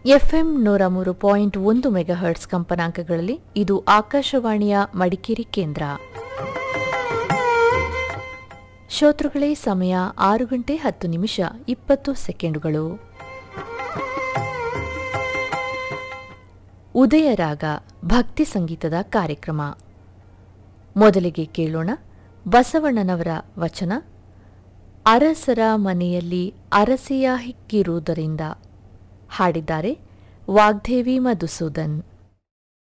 FM ನೂರ ಮೂರು point ಒಂದು ಮೆಗಾಹರ್ಟ್ಸ್ ಕಂಪನಾಂಕಗಳಲ್ಲಿ ಇದು ಆಕಾಶವಾಣಿಯ ಮಡಿಕೇರಿ ಕೇಂದ್ರ ಶ್ರೋತೃಗಳೇ ಸಮಯ ಆರು ಗಂಟೆ ಹತ್ತು ನಿಮಿಷ ಇಪ್ಪತ್ತು ಸೆಕೆಂಡುಗಳು ಉದಯರಾಗ ಭಕ್ತಿ ಸಂಗೀತದ ಕಾರ್ಯಕ್ರಮ ಮೊದಲಿಗೆ ಕೇಳೋಣ ಬಸವಣ್ಣನವರ ವಚನ ಅರಸರ ಮನೆಯಲ್ಲಿ ಅರಸಿಯ ಹಿಕ್ಕಿರುವುದರಿಂದ ಹಾಡಿದ್ದಾರೆ ವಾಗ್ದೇವಿ ಮಧುಸೂದನ್